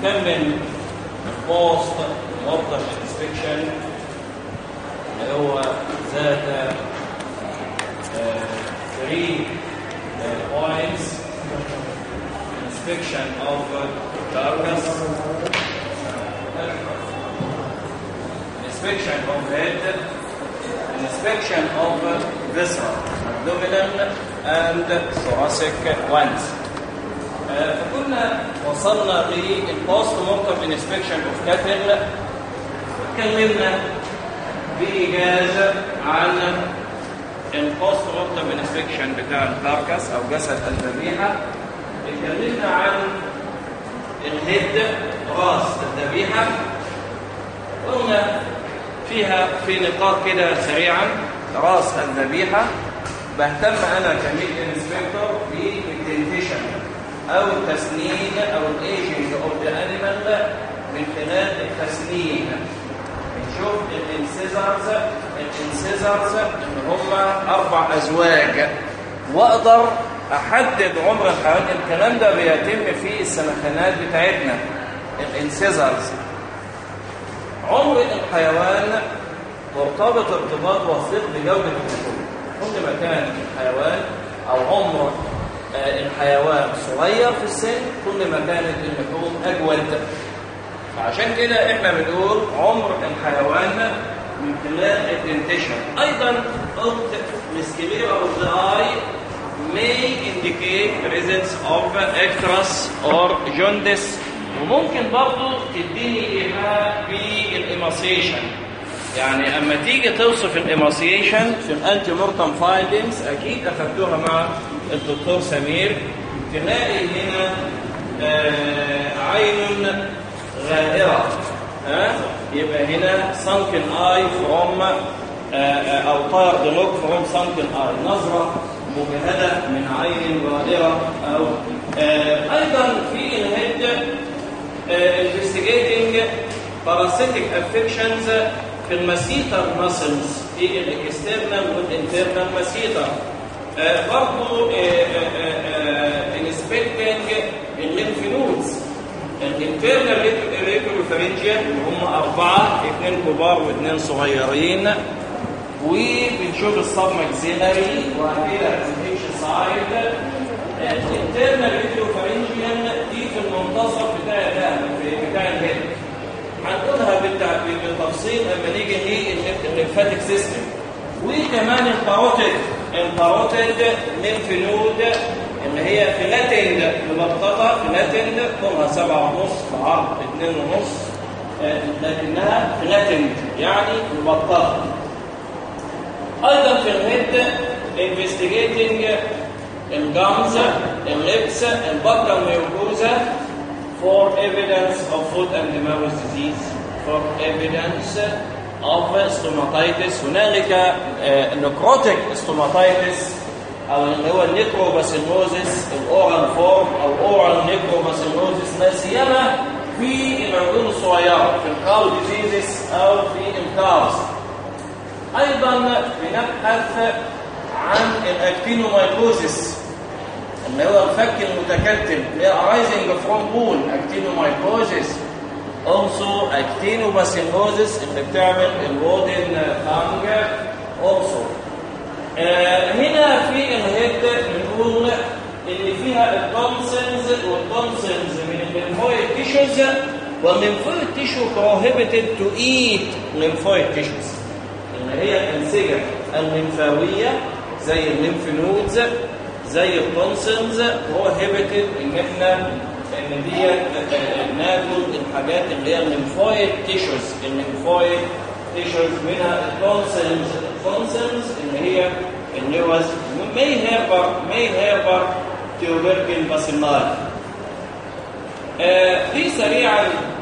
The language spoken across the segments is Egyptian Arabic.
نكمل البوست موضح انسبكشن اللي هو ذات 3 points inspection of carcass inspection of head inspection of viscera abdominal and thoracic ones فكنا وصلنا للبوست مورتم انسبكشن اوف كاتل اتكلمنا بإيجاز عن البوست مورتم انسبكشن بتاع الكاركس او جسد الذبيحه اتكلمنا عن الهيد راس الذبيحه قلنا فيها في نقاط كده سريعا راس الذبيحه بهتم انا كميد انسبكتور بالدنتيشن او التسنين او الايجنج اوف ذا انيمال من خلال التسنين نشوف الانسيزرز الانسيزرز ان هم اربع ازواج واقدر احدد عمر الحيوان الكلام ده بيتم في السلخانات بتاعتنا الانسيزرز عمر الحيوان مرتبط ارتباط وثيق بجوده اللحوم كل ما كان الحيوان او عمر الحيوان صغير في السن كل ما كانت اللحوم اجود فعشان كده احنا بنقول عمر الحيوان من خلال الدنتيشن ايضا قلت مسكلير اوف ذا اي may indicate presence of ectras or jaundice وممكن برضو تديني ايحاء بالإيماسيشن يعني اما تيجي توصف الإيماسيشن في الانتي مورتم فايندنجز اكيد اخذتوها مع الدكتور سمير تلاقي هنا آه عين غائرة ها يبقى هنا sunken eye from أو tired look from sunken eye نظرة مجهدة من عين غائرة أو أيضا في الهيد investigating parasitic affections في المسيتر muscles في الاكسترنال والانترنال مسيتر برضو inspecting الليمف نودز الانترنال ريكولوفرنجيا اللي هم أربعة اثنين كبار واثنين صغيرين وبنشوف الصب ماكسيلاري وكده الهيتش سايد الانترنال ريكولوفرنجيا دي في المنتصف بتاع ده بتاع الهيد هنقولها بالتفصيل لما نيجي للليمفاتيك سيستم وكمان الباروتيد الباروتيد ليمف نود اللي هي فلاتند مبططة فلاتند طولها سبعة ونص في عرض اتنين ونص لكنها فلاتند يعني مبططة أيضا في الهيد investigating الجامز اللبس البطن ميوكوزا for evidence of foot and mouth disease for evidence of stomatitis هنالك نكروتيك stomatitis او اللي هو النيكروباسيلوزيس الاورال فورم او اورال نيكروباسيلوزيس لا سيما في العيون الصغيره في الكاو ديزيزز او في الكاوز ايضا بنبحث عن الاكتينومايكوزيس اللي هو الفك المتكتل اللي هي arising from bone actinomycosis also actinobacillosis اللي بتعمل الودن tongue also آه هنا في الهيد بنقول ان فيها التونسلز والتونسلز من الليمفويد تيشوز والليمفويد تيشو prohibited to eat lymphoid tissues اللي هي الانسجه الليمفاويه زي الليمف نودز زي التونسلز prohibited ان احنا ان دي ناكل الحاجات اللي هي الليمفويد تيشوز الليمفويد تيشوز منها التونسلز التونسلز اللي هي النيوز may harbor may harbor tubercle bacilli آه دي سريعا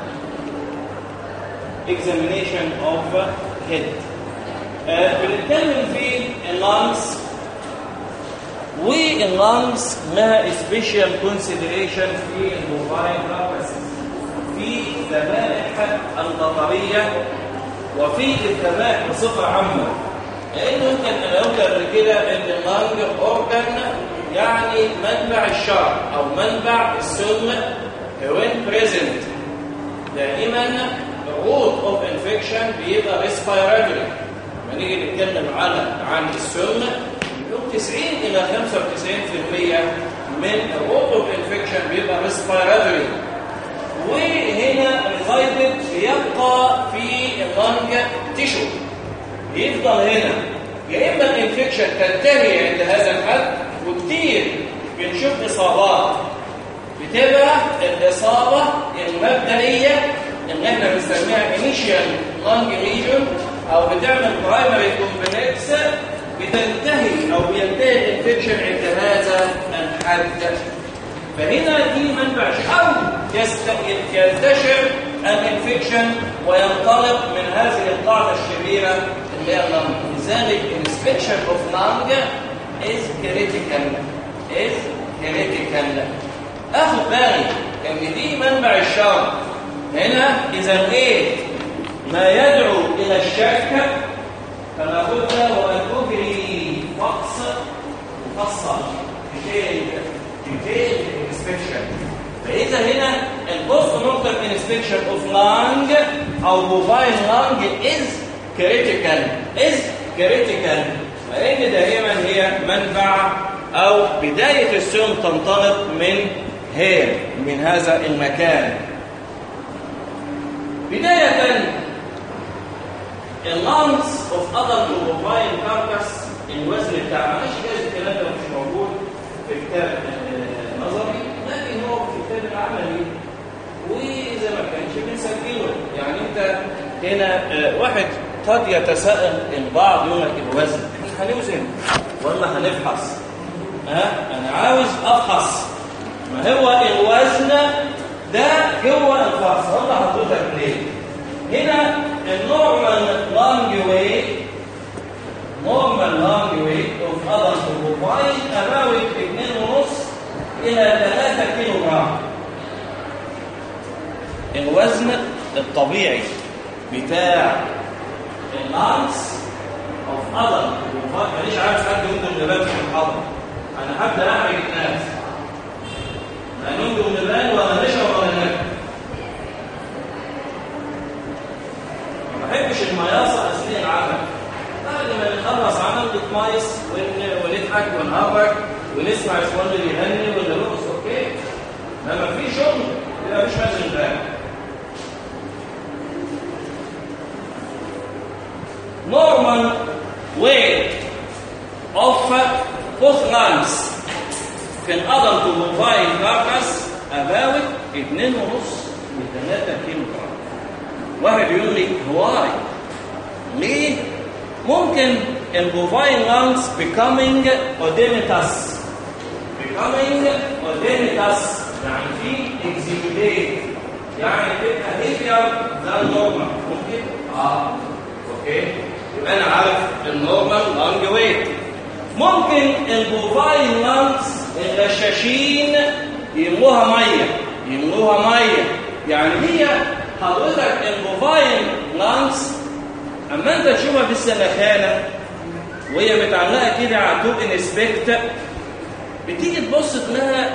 examination of head آه بنتكلم في اللانس واللانس لها سبيشال كونسيدريشن في الموبايل في الذبائح القطريه وفي الذبائح بصفه عامه لان ممكن انا قلت قبل كده ان اللانج اورجان يعني منبع الشر او منبع السم when present دائما الروت اوف انفكشن بيبقى ريسبيراتوري لما نيجي نتكلم على عن السم 90 الى 95% من الروت اوف انفكشن بيبقى ريسبيراتوري وهنا ريزايدد بيبقى في اللنج تيشو يفضل هنا يا اما الانفكشن تنتهي عند هذا الحد وكتير بنشوف اصابات بتبقى الاصابه المبدئيه اللي احنا بنسميها انيشال لانج ريجن او بتعمل برايمري كومبلكس بتنتهي او بينتهي الانفكشن عند هذا الحد فهنا دي منبع او ينتشر الانفكشن وينطلق من هذه القاعده الشريره اللي هي اللنج لذلك inspection of lung is critical is critical اخد بالي ان دي منبع الشر هنا اذا ايه ما يدعو الى الشك فلا بد وان اجري فحص مفصل detailed detailed inspection فاذا هنا البوست مورتم inspection of lung او mobile lung is critical is critical لان دائما هي منبع او بدايه السم تنطلق من هير من هذا المكان بداية اللانس اوف اذر موبايل كاركس الوزن بتاع معلش جايز الكلام ده مش موجود في كتاب نظري لكن هو في الكتاب العملي واذا ما كانش بنسجله يعني انت هنا واحد قد يتساءل البعض يقول لك الوزن احنا هنوزن ولا هنفحص ها انا عاوز افحص ما هو الوزن ده هو الفحص والله حضرتك ليه هنا النورمال لانج ويت نورمال لانج ويت اوف ادلت بروفايل اباوت 2.5 الى 3 كيلو جرام الوزن الطبيعي بتاع اللانس اوف ادلت بروفايل ماليش عارف حد يمكن نبات في الحضر انا هبدا اعرف الناس لا ننجم نبان ولا نشرب ولا ناكل ما بحبش المياصه اثناء العمل بعد ما نخلص عمل نتمايص ونضحك ونهرج ونسمع شوان اللي يغني ولا يرقص اوكي لما في شغل يبقى مفيش مزج بقى normal weight of both lungs can adult to mobile carcass about 2.5 ل 3 كيلو جرام واحد يقول لي واي ليه ممكن البوفاين لانس becoming odematous becoming odematous يعني في exudate يعني تبقى heavier than normal ممكن اه اوكي يبقى انا عارف النورمال لانج ويت ممكن البوفاين لانس الغشاشين يملوها ميه يملوها ميه يعني هي حضرتك البوفاين لانس اما انت تشوفها في السلخانه وهي متعلقه كده على توب انسبكت بتيجي تبص تلاقي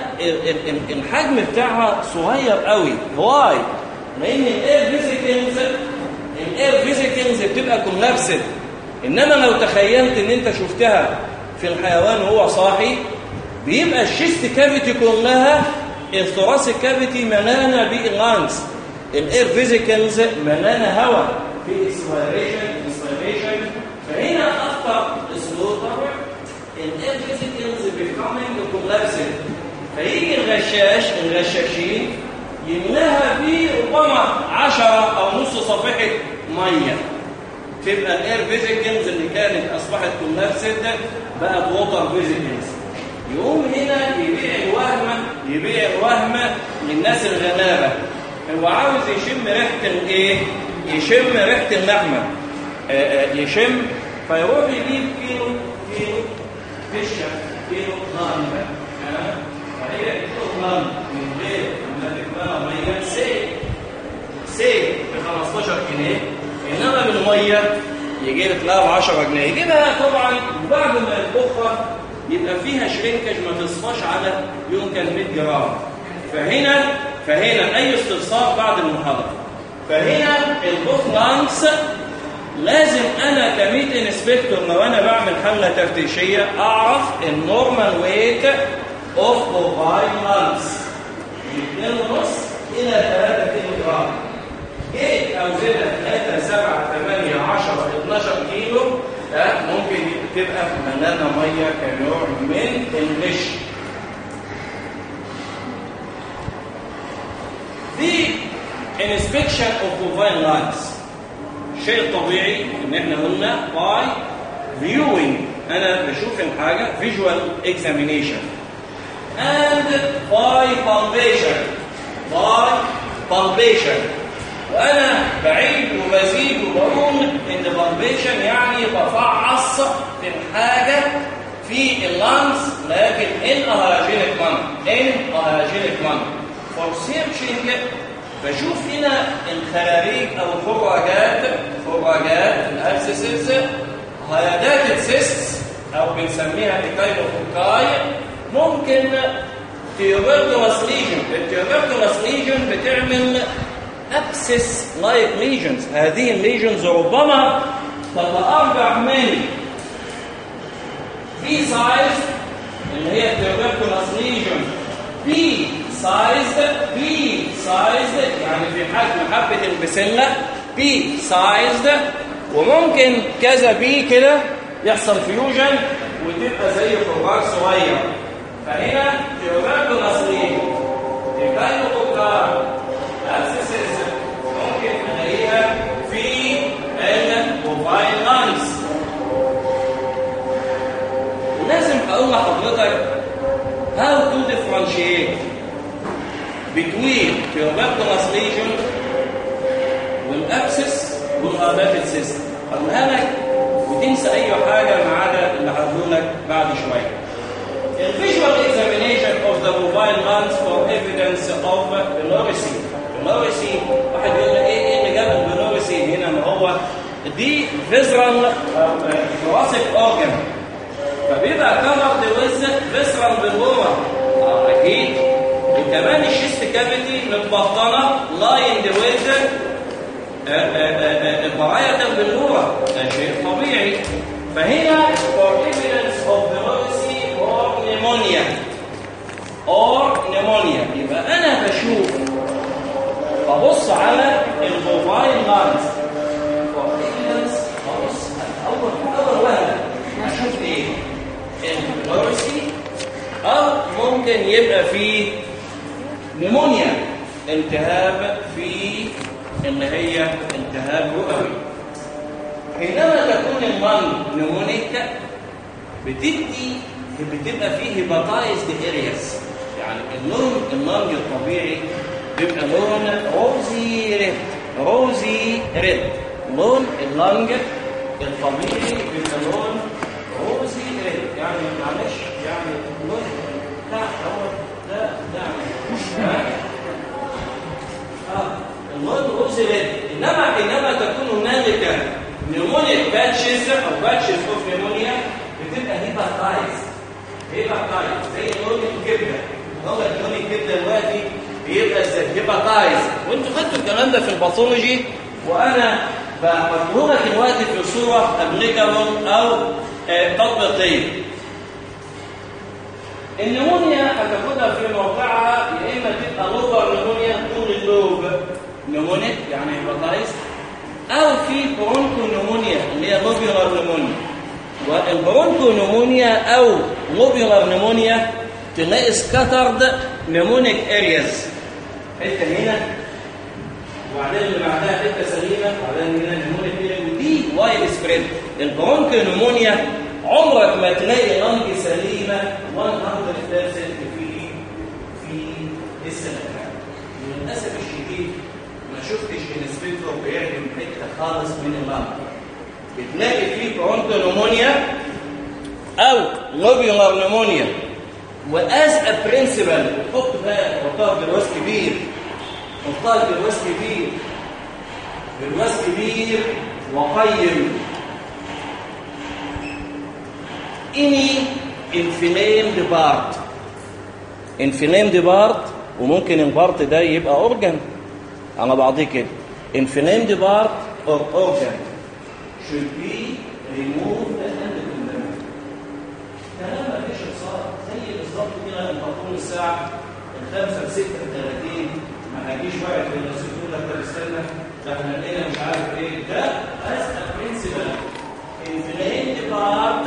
الحجم بتاعها صغير قوي واي لان الاير فيزيكلز الاير فيزيكلز بتبقى كولابسد انما لو تخيلت ان انت شفتها في الحيوان وهو صاحي بيبقى الشيست كافيتي كلها الثوراسيك كافيتي ملانه باللانس الاير فيزيكلز ملانه هواء في اسبيريشن انسبيريشن فهنا اخطر سلوتر الاير فيزيكلز بيكامينج كولابسد فيجي الغشاش الغشاشين يملاها في ربما 10 او نص صفيحه ميه تبقى الاير فيزيكلز اللي كانت اصبحت كولابسد بقت ووتر فيزيكلز يقوم هنا يبيع الوهم يبيع الوهم للناس الغلابه هو عاوز يشم ريحه الايه يشم ريحه اللحمه آآ آآ يشم فيروح يجيب كيلو كيلو فشه كيلو نار فهي كيلو نار من غير ما تكملها ميه سيل سيل ب 15 جنيه انما بالميه يجيب تلاقيها ب 10 جنيه يجيبها طبعا بعد ما يطبخها يبقى فيها شرينكج ما تصفاش على يمكن 100 جرام فهنا فهنا اي استفسار بعد المحاضره فهنا البوث لانكس لازم انا كميت انسبكتور لو انا بعمل حمله تفتيشيه اعرف النورمال ويت اوف بوفاين لانكس من 2 ونص الى 3 كيلو جرام جيت اوزنها 3 7 8 10 12 كيلو ده ممكن تبقى ملانه ميه كنوع من الغش دي inspection of bovine lines شيء طبيعي ان احنا قلنا by viewing انا بشوف الحاجه visual examination and by palpation by palpation وانا بعيد وبزيد وبقول ان palpation يعني بفعص في الحاجه في اللانس لكن in a hygienic manner in a hygienic manner for searching بشوف هنا الخلاريج او الخراجات خراجات الابسسز هيادات السيست او بنسميها ايكاينوفوكاي ممكن تيوبركلوس ليجن التيوبركلوس ليجن بتعمل ابسس لايك ليجنز هذه الليجنز ربما تتأرجع من في سايز اللي هي التيوبركلوس ليجن بي سايزد بي سايزد يعني في حجم حبة البسلة بي سايزد وممكن كذا بي كده يحصل فيوجن وتبقى زي فراغ صغير فهنا تيوبركو نصلين يبقى كوكار ابسسز ممكن نلاقيها في الموبايل لانس ولازم اقول لحضرتك how to differentiate between tuberculous lesion والابسس والغابات سيستم اقولها لك وتنسى اي حاجه ما عدا اللي هقوله لك بعد شويه الفيجوال examination of the mobile lens for evidence of bilirubin bilirubin واحد يقول لي ايه ايه اللي جاب البيلوريسي هنا ما هو دي فيزرال thoracic organ فبيبقى كفرد ويز فيسرال بالورا اكيد وكمان الشيست كافيتي متبطنه لايند ويز برايه بالورا ده شيء طبيعي فهنا for evidence of pleurisy or pneumonia or pneumonia يبقى انا بشوف ببص على الموبايل لانز for evidence ببص اول اول وهله هشوف ايه البلوريسي او ممكن يبقى فيه نمونيا التهاب في اللي هي التهاب رئوي حينما تكون المنج نمونيك بتدي بتبقى فيه هيباتايزد ارياس يعني اللون المنج الطبيعي بيبقى لون روزي ريد روزي ريد لون اللنج الطبيعي بيبقى لون روزي ريد يعني معلش يعني لون لا هو ده ده اه اللون روزي ريد انما حينما تكون هنالك نيمونيك باتشز او باتشز اوف نيمونيا بتبقى هيباتايز هيباتايز زي لون الكبده هو لون الكبده دلوقتي بيبقى زي هيباتايز وانتوا خدتوا الكلام ده في الباثولوجي وانا بقوله لك دلوقتي في صوره ابليكابل او آه تطبيقيه النمونيا هتاخدها في موقعها يا اما تبقى لوبر نمونيا طول اللوب نمونيك يعني هيباتايز او في برونكو نمونيا اللي هي لوبيولار نمونيا والبرونكو نمونيا او لوبيولار نمونيا تلاقي سكاترد نمونيك ارياز حته هنا وبعدين اللي بعدها حته سليمه وبعدين هنا نمونيك ارياز ودي وايد سبريد البرونكو نمونيا عمرك ما تلاقي لنج سليمه 100% في في السنه للاسف الشديد ما شفتش انسبكتور بيعدم حته خالص من اللنج بتلاقي فيه برونكو نمونيا او لوبيولار نمونيا واز ا برنسبل حط بقى حطها برواز كبير حطها برواز كبير برواز كبير وقيم اني انفليمد بارت انفليمد بارت وممكن البارت ده يبقى اورجن على بعضيه كده inflamed part or organ should be removed and condemned كلام ما فيش صار زي بالظبط كده لما تقوم الساعه الخامسه ب 36 ما هيجيش واحد من الناس يقول لك طب استنى ده احنا لقينا مش عارف ايه ده as a principle inflamed part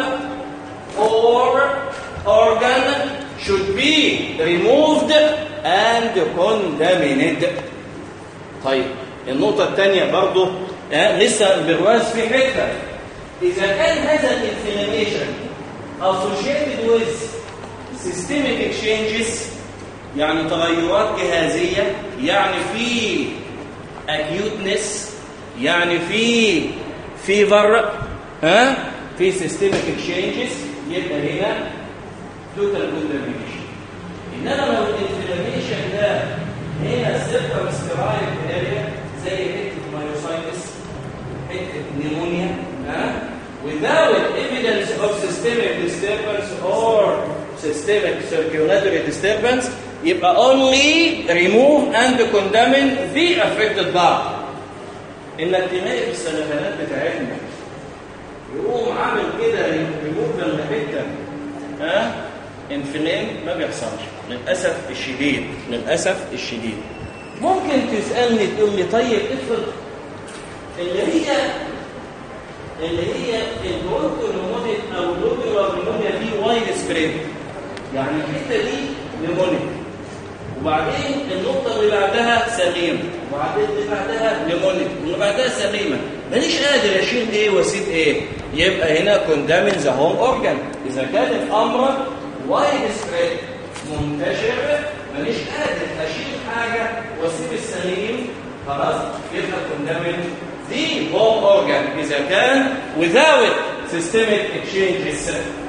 or organ should be removed and condemned طيب النقطة الثانية برضو آه لسه البرواز في حتة إذا كان هذا الانفلاميشن associated with systemic exchanges يعني تغيرات جهازية يعني في acuteness يعني في fever ها في systemic exchanges يبقى هنا total condemnation انما لو الانفلاميشن ده هنا سيركمسكرايب اريا زي حته مايوسايتس حته نيمونيا ها without evidence of systemic disturbance or systemic circulatory disturbance يبقى only remove and condemn the affected part انك تلاقي في السلفانات بتاعتنا يقوم عامل كده ريموف لحته ها انفلام ما بيحصلش للاسف الشديد للاسف الشديد ممكن تسالني تقول لي طيب افرض اللي هي اللي هي البرونكولومونيك او اللوبيولار نيمونيا دي وايد سبريد يعني الحته دي نيمونيك وبعدين النقطه اللي بعدها سليمه وبعدين اللي بعدها نيمونيك واللي بعدها سليمه مانيش قادر اشيل ايه واسيب ايه يبقى هنا كوندامين ذا هوم اورجان اذا كان الامر وايد سبريد منتشر مانيش قادر اشيل حاجه واسيب السليم خلاص يبقى كوندامين the home organ إذا كان without systemic exchanges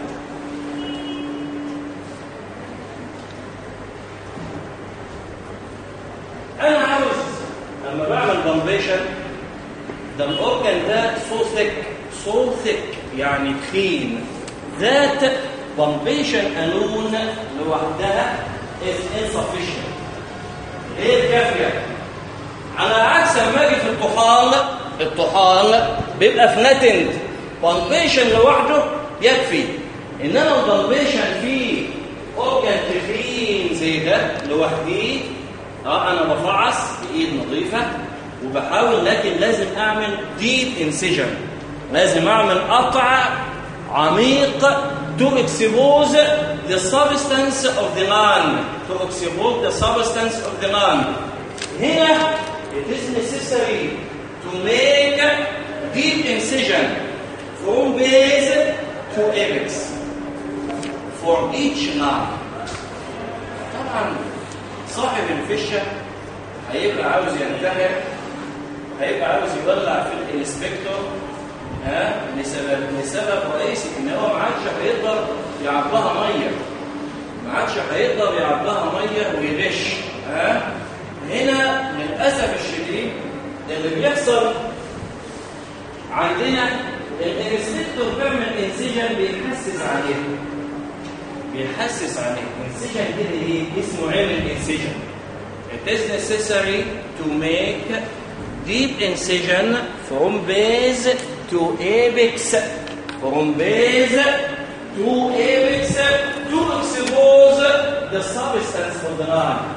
أنا عاوز لما بعمل بامبيشن ده الأورجان ده so thick so thick يعني تخين ذات بامبيشن alone لوحدها is insufficient غير كافية على عكس لما اجي في الطحال الطحال بيبقى في نتند بامبيشن لوحده يكفي انما البامبيشن فيه اورجان تخين زي ده لوحديه اه انا بفعص بايد نظيفه وبحاول لكن لازم اعمل ديب انسيجن لازم اعمل قطع عميق to expose the substance of the land to expose the substance of the land هنا it is necessary to make deep incision from base to apex for each line طبعا صاحب الفشه هيبقى عاوز ينتهر هيبقى عاوز يولع في الانسبكتور ها لسبب لسبب رئيسي ان هو ما عادش هيقدر يعبها ميه ما عادش هيقدر يعبها ميه ويغش ها هنا للاسف الشديد اللي بيحصل عندنا الانسبكتور بيعمل انسجن بيحسس عليه بيحسس عليه انسجن كده ايه اسمه علم انسجن It is necessary to make deep incision from base to apex from base to apex to expose the substance of the line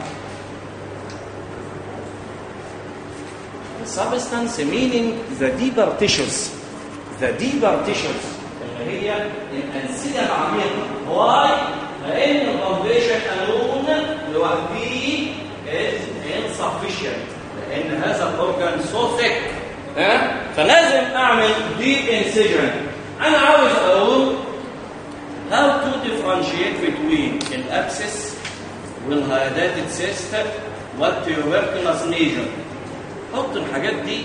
the substance meaning the deeper tissues the deeper tissues اللي هي الأنسجة العميقة why؟ لأن الفاونديشن قانون لوحده is insufficient لأن هذا الأورجان so thick ها؟ فلازم أعمل deep incision أنا عاوز أقول how to differentiate between الأبسس والهيداتد cyst والتيوبركلس ليجن حط الحاجات دي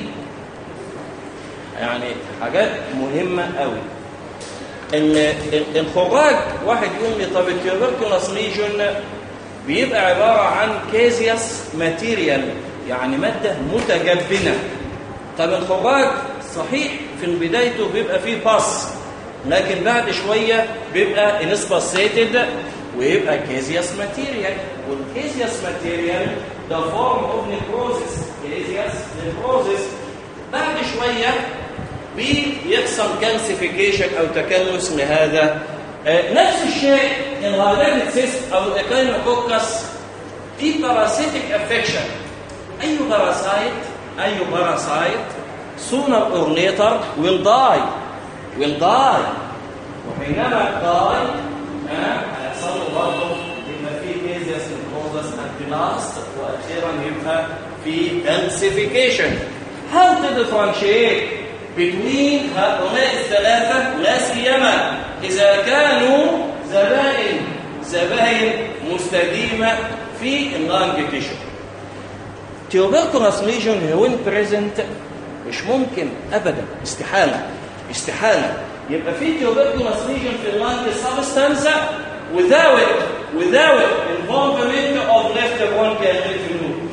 يعني حاجات مهمة قوي ان الخراج واحد يقول لي طب التيوبركلس ليجن بيبقى عبارة عن كازياس ماتيريال يعني مادة متجبنة طب الخراج صحيح في بدايته بيبقى فيه باص لكن بعد شوية بيبقى انسباسيتد ويبقى كيزياس ماتيريال والكيزياس ماتيريال ده فورم اوف نيكروزيس كيزياس نيكروزيس بعد شويه بيحصل كالسيفيكيشن او تكلس لهذا آه، نفس الشيء الغالبة سيست او الاكاينوكوكس في باراسيتيك افكشن اي باراسايت اي باراسايت sooner or later will die will die وحينما die هيحصل له برضه يبقى في كيزيس نيكروزس انتلاست واخيرا يبقى في calcification how to differentiate between هؤلاء الثلاثة لا سيما إذا كانوا زبائن زبائن مستديمة في اللانج تيشو tuberculous lesion when present مش ممكن أبدا استحالة استحالة يبقى في tuberculous lesion في اللانج substance without without involvement of left bronchial lymph node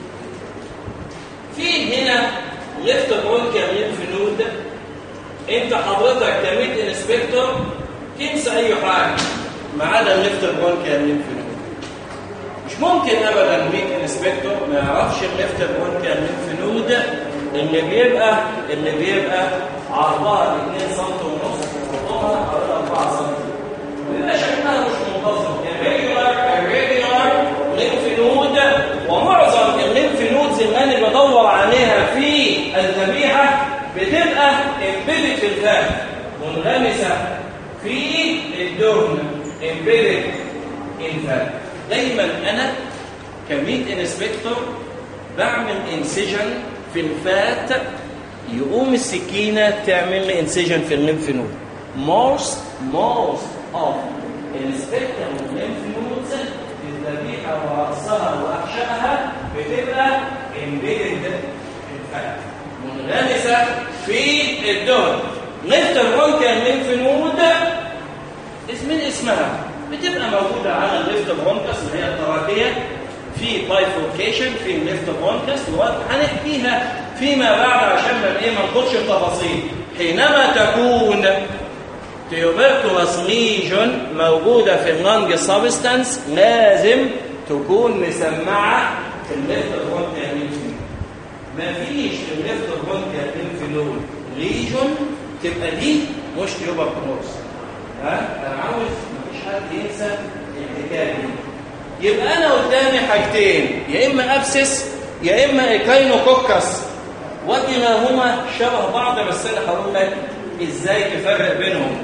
في هنا left bronchial lymph node انت حضرتك كميت انسبكتور تنسى اي حاجه ما عدا الليفت برونكيال ليمف نود مش ممكن ابدا ميت انسبكتور ما يعرفش الليفت برونكيال ليمف نود اللي بيبقى اللي بيبقى عرضها 2 سم ونص وطولها حوالي 4 سم ويبقى شكلها مش منتظم الريجولار الريجولار ليمف نود ومعظم الليمف نودز اللي انا بدور عليها في الذبيحه بتبقى امبيدد في الفم منغمسه في الدهن امبيدد انفال دايما انا كميت انسبكتور بعمل انسجن في الفات يقوم السكينه تعمل لي انسجن في الليمف نود most most of الانسبكتور الليمف نودز الذبيحه وراسها واحشائها بتبقى امبيدد انفال منغمسه في الدهن ليفت برونكيال ليمف نود من اسمها بتبقى موجوده على الليفت برونكس اللي هي التراكيه في بايفوركيشن في الليفت برونكس هنحكيها فيما بعد عشان ما ايه ما نخش التفاصيل حينما تكون تيوبركلوس ليجون موجوده في اللنج سبستانس لازم تكون مسمعه في الليفت برونكيال ليمف نود ما فيش في الليفت برونكيال ليمف نود ليجون تبقى دي مش تيوبركلوز ها انا عاوز مفيش حد ينسى الحكايه دي يبقى انا قدامي حاجتين يا اما ابسس يا اما ايكاينوكوكس وكلاهما شبه بعض بس انا هقول لك ازاي تفرق بينهم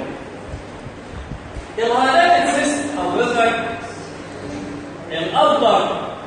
الغالات سيست حضرتك الافضل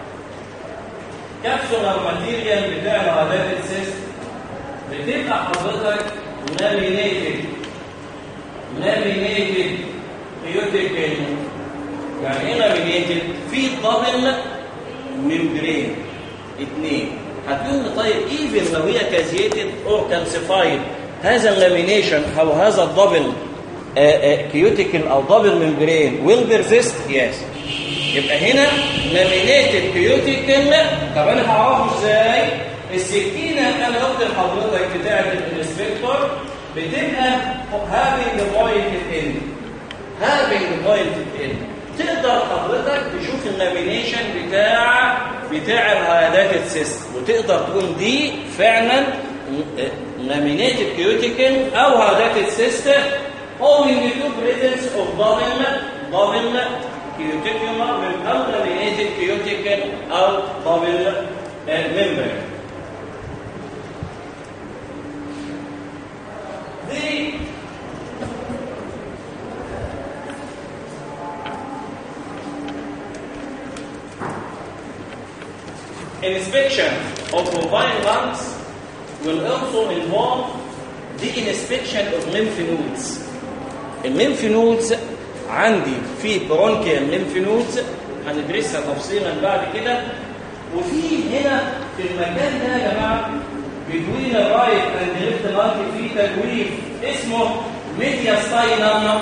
كبسولار ماتيريال بتاع الغالات سيست بتبقى حضرتك لامينيتد لامينيتد بيوتيكال يعني ايه لامينيتد في دبل ممبرين اثنين هتقول لي طيب ايفن لو هي كازيتد اور كالسيفايد هذا اللامينيشن او هذا الدبل كيوتيكال او دبل ممبرين ويل بيرزيست يس يبقى هنا لامينيتد كيوتيكال طب انا هعرفه ازاي السكينه انا قلت لحضرتك بتاعه الانسبكتور بتبقى having the pointed end having the pointed end تقدر حضرتك تشوف اللامينيشن بتاع بتاع الهيادات السيست وتقدر تقول دي فعلا لامينيتد كيوتيكل او هيادات السيست owing to presence of double double cuticular او laminated cuticle او double membrane The inspection of mobile lungs will also involve the inspection of lymph nodes. الليمف نودز عندي في برونكيال lymph nodes هندرسها تفصيلا بعد كده وفي هنا في المكان ده يا جماعه between the right and the left lung في تجويف اسمه mediastinum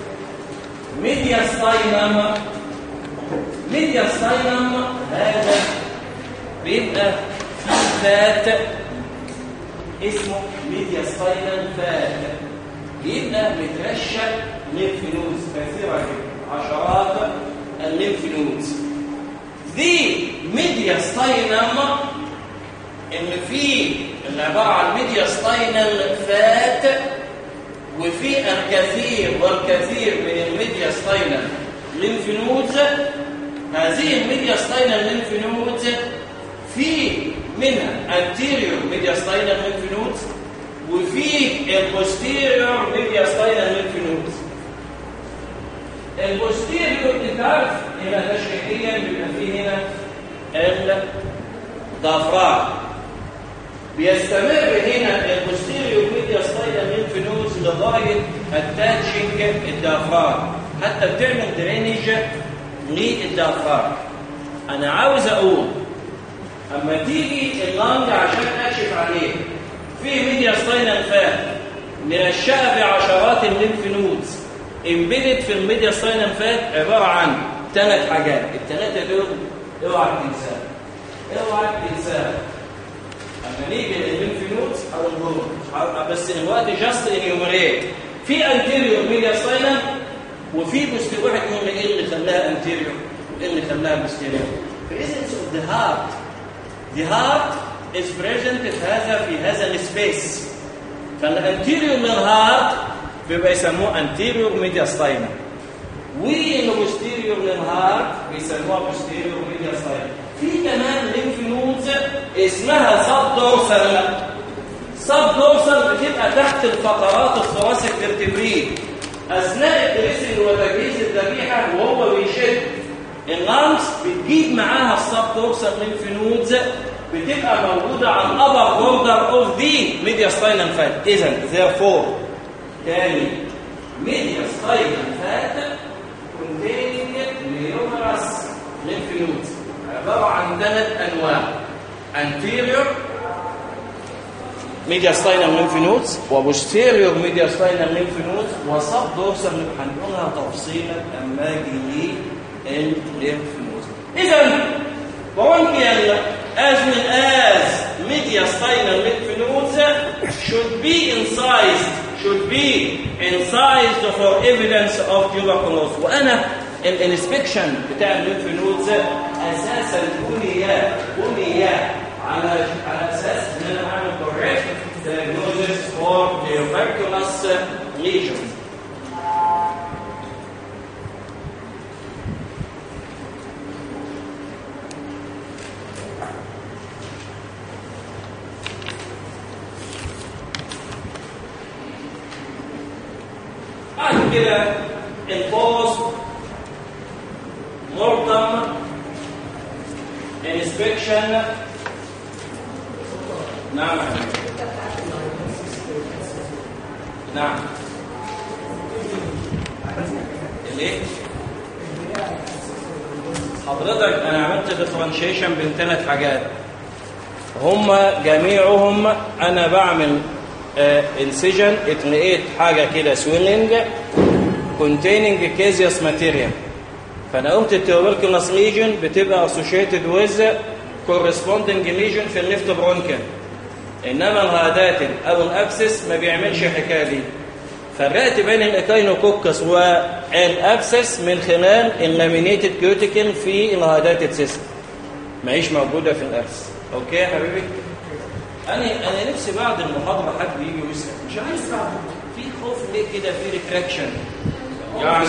mediastinum mediastinum هذا بيبقى في فات اسمه mediastinum فات بيبقى مترشق للفلوس كثيرة جدا عشرات الليمف نودز دي ميدياستاينم ان في اللي عباره عن ميدياستاينال فات وفي الكثير والكثير من الميدياستاينال ليمف نودز هذه الميدياستاينال ليمف نودز في منها anterior mediastinal lymph nodes وفي البوستيريور mediastinal lymph nodes البوستيريور انت عارف هنا تشريحيا بيبقى فيه هنا الضفراع بيستمر هنا البوستيريور mediastinal lymph nodes لغايه التاتشنج الضفراع حتى بتعمل درينج للضفراع انا عاوز اقول اما تيجي اللنج عشان اكشف عليه في ميديا ستاينال فات مرشقه بعشرات الليمف نودز امبيدد في الميديا ستاينال فات عباره عن ثلاث حاجات الثلاثه دول اوعى تنساها اوعى تنساها اما نيجي للليمف نودز او الهرمون بس الوقت جاست انيومريت في انتيريور ميديا ستاينال وفي بوستيريور واحد يقول لي ايه اللي خلاها انتيريور وايه اللي خلاها بوستيريور بريزنس اوف ذا هارت The heart is present في هذا في هذا السبيس فالانتيريور من الهارت بيبقى يسموه anterior mediastinum والبوستيريور من الهارت بيسموها posterior mediastinum في كمان ليمف نودز اسمها سب دورسال سب دورسال بتبقى تحت الفقرات الثراسك فيرتبري اثناء الدريسنج وتجهيز الذبيحه وهو بيشد اللانس بتجيب معاها السب دورسال ليمف نودز بتبقى موجوده على الابر بوردر اوف ذا ميدياستاينال فات اذا therefore تاني ميدياستاينال فات containing numerous lymph nodes عباره عن ثلاث انواع anterior mediastinal lymph nodes وposterior mediastinal lymph nodes وسب dorsal هنقولها تفصيلا اما اجي الليمف نودز اذا bronchial as well as mediastinal lymph nodes should be incised should be incised for evidence of tuberculosis وانا الانسبكشن بتاع الليمف نودز اساسا بني بني على على اساس ان انا اعمل correct diagnosis for tuberculous lesions بعد كده البوست مورتم انسبكشن نعم نعم ليه حضرتك انا عملت ديفرنشيشن بين ثلاث حاجات هم جميعهم انا بعمل انسجن اتلقيت حاجه كده سويلنج containing caseous material فانا قمت التوبركلوس ليجن بتبقى associated with corresponding lesion في الليفت برونكل انما الهاداتن او الابسس ما بيعملش الحكايه دي فرقت بين الاكاينوكوكس والابسس من خلال اللامينيتد كيوتيكل في الهاداتد سيستم ما هيش موجوده في الابسس اوكي يا حبيبي انا انا نفسي بعد المحاضره حد يجي ويسال مش عايز بعد في خوف ليه كده في ريتراكشن يعني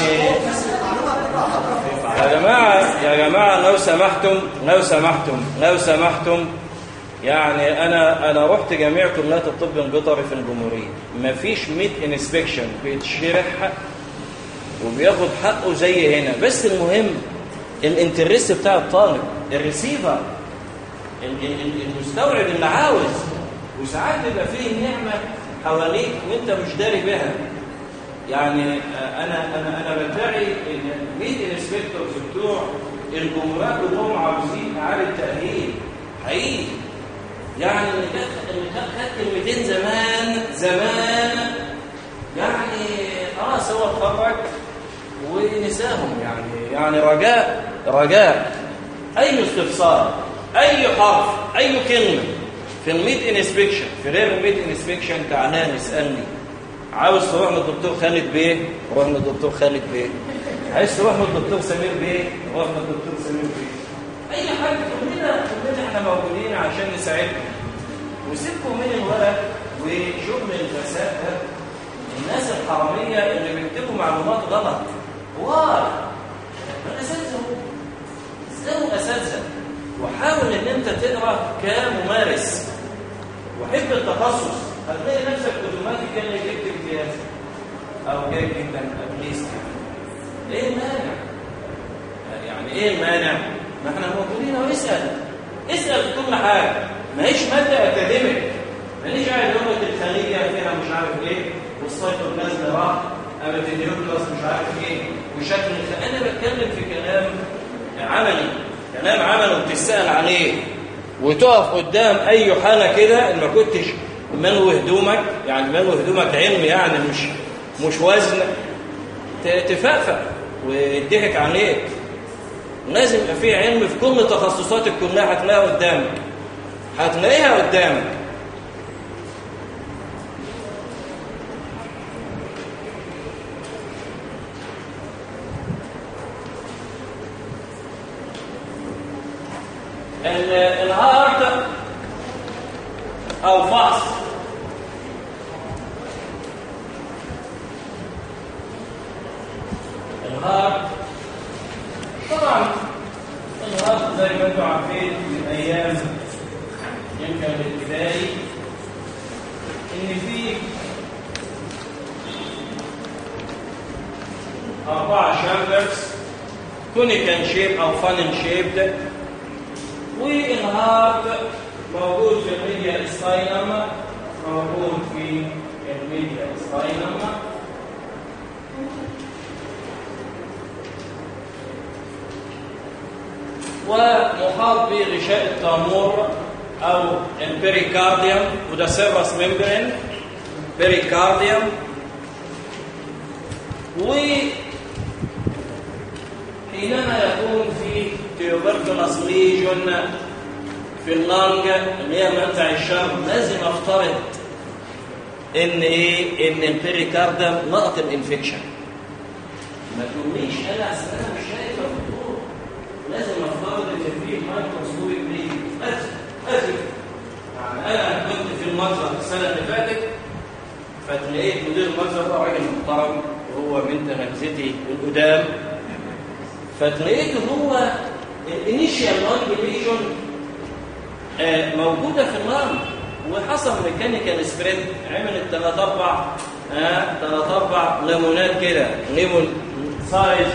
يا جماعه يا جماعه لو سمحتم لو سمحتم لو سمحتم يعني انا انا رحت جميع كليات الطب البيطري في الجمهوريه مفيش ميد انسبكشن بيتشرح وبياخد حقه زي هنا بس المهم الانترست بتاع الطالب الريسيفر المستوعب اللي عاوز وساعات بيبقى فيه نعمه حواليك وانت مش داري بها يعني انا انا انا بدعي ان الميد انسبكتورز بتوع الجمهورات كلهم عاوزين اعاده تاهيل حقيقي يعني اللي كان اللي كان خد كلمتين زمان زمان يعني خلاص هو اتخرج ونساهم يعني يعني رجاء رجاء اي استفسار اي حرف اي كلمه في الميد انسبكشن في غير الميد انسبكشن تعالى اسالني عاوز تروح للدكتور خالد بيه روح للدكتور خالد بيه عايز تروح للدكتور سمير بيه روح للدكتور سمير بيه اي حاجه كلنا كلنا احنا موجودين عشان نساعدكم وسيبكم من الورق وشغل الفساد ده الناس الحراميه اللي بيكتبوا معلومات غلط واي ما اساتذه اسالوا اساتذه وحاول ان انت تقرا كممارس وحب التخصص هتلاقي نفسك اوتوماتيك انك تكتب امتياز او جيد جدا اتليست ايه المانع؟ يعني ايه المانع؟ ما احنا موجودين اهو اسال اسال في كل حاجه ما هيش ماده اكاديميك ماليش قاعد لغه الخليه فيها مش عارف ايه والسايتوبلازم راح قامت النيوكلاس مش عارف ايه وشكل انا بتكلم في كلام عملي كلام عملي وبتسال عليه وتقف قدام اي حاله كده ان ما كنتش ملو هدومك يعني ملو هدومك علم يعني مش مش وزن تفقفق ويضحك عليك لازم يبقى في علم في كل تخصصاتك كلها هتلاقيها قدامك هتلاقيها قدامك الهارت او فحص الهارت طبعا الهارت زي ما انتم عارفين من ايام يمكن الابتدائي ان في اربعه شامبرز كونيكال شيب او فانل شيبد والهارت موجود في الميديا ستاينم موجود في الميديا ستاينم ومحاط بغشاء التامور او البريكارديوم وده سيرفس ممبرين بريكارديوم و حينما يكون في تيوبركلوس ليجون في اللنج اللي هي منبع الشر لازم افترض ان ايه ان البريكارديوم نقط الانفكشن ما تقوليش انا اصل انا مش شايف الدكتور لازم افترض ان في مايكروسكوبيك ليجن اسف اسف يعني انا كنت في المجزر السنه اللي فاتت فتلاقيت مدير المجزر ده راجل محترم وهو من تلامذتي القدام فتلاقيته هو الانيشيال لانج ليجن موجوده في اللانج وحصل ميكانيكال سبريد عملت ثلاث اربع ثلاث اربع ليمونات كده ليمون سايز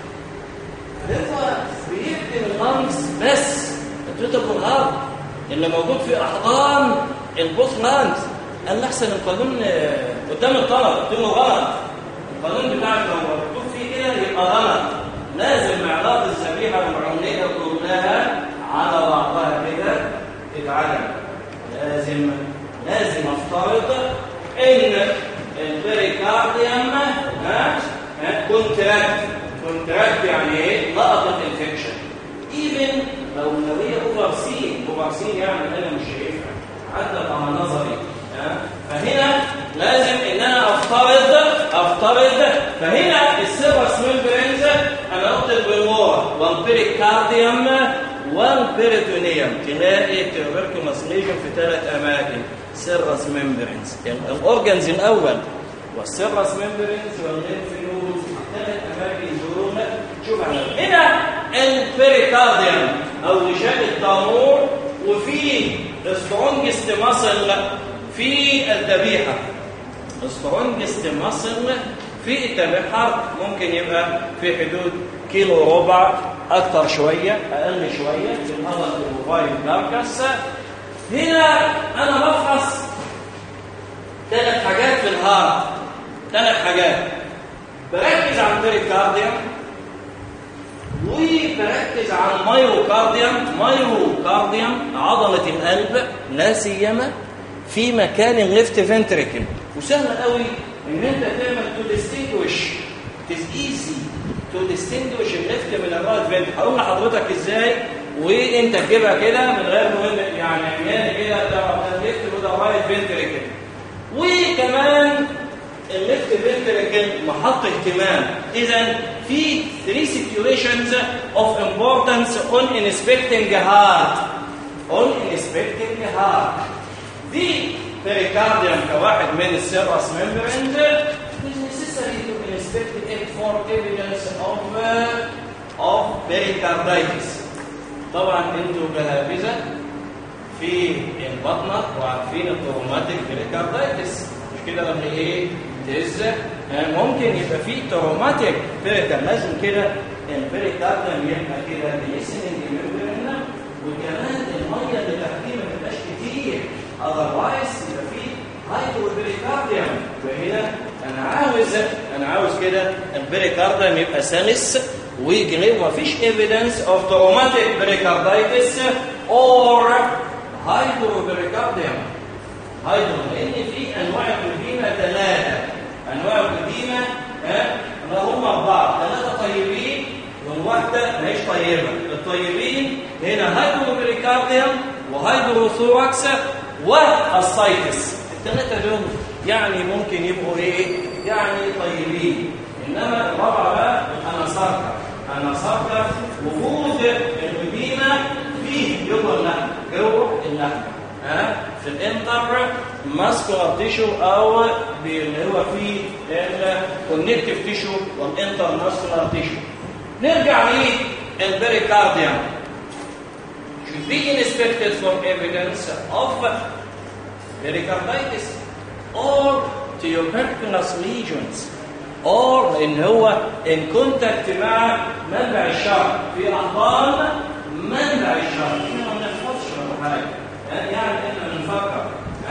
هو بيبني اللانجز بس التوتال الهارد اللي موجود في احضان البوث لانجز قال لي احسن القانون قدام الطلبه قلت له غلط القانون بتاعك لو مكتوب فيه كده يبقى غلط لازم علاقه الذبيحه والعمليه كلها على بعضها كده تتعلم لازم لازم افترض ان البريكارديوم ها كونتراكت كونتراكت يعني ايه لقطه انفكشن ايفن لو لو هي اوفر سين اوفر سين يعني انا مش شايفها عدت على نظري ها فهنا لازم ان انا افترض افترض فهنا السيرفس ممبرينز انا اكتب بالمور والبريكارديوم والبريتونيوم تلاقي تيوبركلوس ليجن في ثلاث اماكن سيرس ممبرينز الاورجنز الاول والسيرس ممبرينز والليمف نودز ثلاث اماكن دول شوف هنا البريكارديوم او غشاء التامور وفي سترونجست ماسل في الذبيحه سترونجست ماسل في التبحر ممكن يبقى في حدود كيلو ربع اكتر شويه اقل شويه في الهضم الروفايل كاركس هنا انا بفحص ثلاث حاجات في الهارت ثلاث حاجات بركز على البريكارديوم وبركز على المايوكارديوم مايوكارديوم عضله القلب لا سيما في مكان الليفت فنتريكل وسهل قوي ان انت تعمل تو ديستنجوش اتس ايزي تو ديستنجوش الليفت من الرايت فنتريكل هقول لحضرتك ازاي وانت تجيبها كده من غير مهم يعني عمياني كده تعرف ده الليفت وده الرايت فنتريكل وكمان الليفت فنتريكل محط اهتمام اذا في three situations of importance on inspecting heart on inspecting heart the pericardium كواحد من السيرس membranes is necessary to inspect it for evidence of of pericarditis طبعا انتوا جهابذه في البطنه وعارفين التروماتيك بريكاردايتس مش كده لما ايه تهز ممكن يبقى في تروماتيك بريكار لازم كده البريكارديوم يبقى كده بيسننج ممبرين وكمان الميه اللي تحتيه ما تبقاش كتير اذروايز يبقى في هايدرو بريكارديوم وهنا انا عاوز انا عاوز كده البريكارديوم يبقى سلس وجري ومفيش ايفيدنس اوف تروماتيك بريكاردايتس اور هايدرو بريكارديوم هايدرو لان في انواع الاديمه ثلاثه انواع الاديمه ها ما هم اربعه ثلاثه طيبين وواحده ماهيش طيبه الطيبين هنا هايدرو بريكارديوم وهايدرو ثوراكس والسايتس الثلاثه دول يعني ممكن يبقوا ايه يعني طيبين انما الرابعه بقى انا صاركه انا صاركه وجود الاديمه فيه جوه اللحم جوه اللحم ها في الانتر ماسكولار تيشو او اللي هو في الكونكتيف تيشو والانتر ماسكولار تيشو نرجع للبريكارديوم should be inspected for evidence of pericarditis or tuberculous lesions or ان هو in contact مع منبع الشر في احضان منبع الشر احنا ما بنحفظش ولا حاجه يعني احنا بنفكر